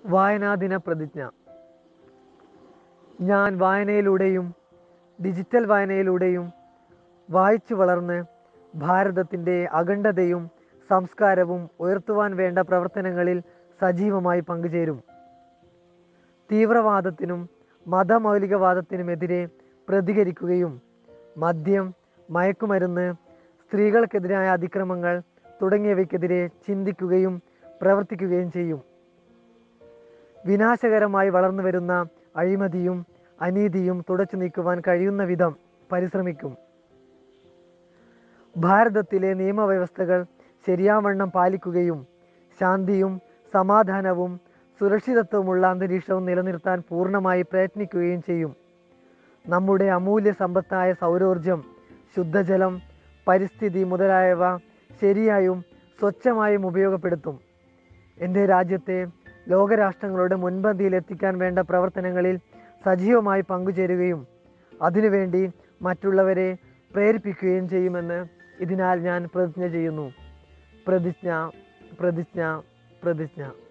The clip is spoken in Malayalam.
വായനാദിന പ്രതിജ്ഞ ഞാൻ വായനയിലൂടെയും ഡിജിറ്റൽ വായനയിലൂടെയും വായിച്ചു വളർന്ന് ഭാരതത്തിൻ്റെ അഖണ്ഡതയും സംസ്കാരവും ഉയർത്തുവാൻ വേണ്ട പ്രവർത്തനങ്ങളിൽ സജീവമായി പങ്കുചേരും തീവ്രവാദത്തിനും മതമൗലികവാദത്തിനുമെതിരെ പ്രതികരിക്കുകയും മദ്യം മയക്കുമരുന്ന് സ്ത്രീകൾക്കെതിരായ അതിക്രമങ്ങൾ തുടങ്ങിയവയ്ക്കെതിരെ ചിന്തിക്കുകയും പ്രവർത്തിക്കുകയും ചെയ്യും വിനാശകരമായി വളർന്നു വരുന്ന അഴിമതിയും അനീതിയും തുടച്ചു നീക്കുവാൻ കഴിയുന്ന വിധം പരിശ്രമിക്കും ഭാരതത്തിലെ നിയമവ്യവസ്ഥകൾ ശരിയാവണ്ണം പാലിക്കുകയും ശാന്തിയും സമാധാനവും സുരക്ഷിതത്വമുള്ള അന്തരീക്ഷവും നിലനിർത്താൻ പൂർണ്ണമായി പ്രയത്നിക്കുകയും ചെയ്യും നമ്മുടെ അമൂല്യ സമ്പത്തായ സൗരോർജം ശുദ്ധജലം പരിസ്ഥിതി മുതലായവ ശരിയായും സ്വച്ഛമായും ഉപയോഗപ്പെടുത്തും എൻ്റെ രാജ്യത്തെ ലോകരാഷ്ട്രങ്ങളുടെ മുൻപന്തിയിൽ എത്തിക്കാൻ വേണ്ട പ്രവർത്തനങ്ങളിൽ സജീവമായി പങ്കുചേരുകയും അതിനുവേണ്ടി മറ്റുള്ളവരെ പ്രേരിപ്പിക്കുകയും ചെയ്യുമെന്ന് ഇതിനാൽ ഞാൻ പ്രതിജ്ഞ ചെയ്യുന്നു പ്രതിജ്ഞ പ്രതിജ്ഞ പ്രതിജ്ഞ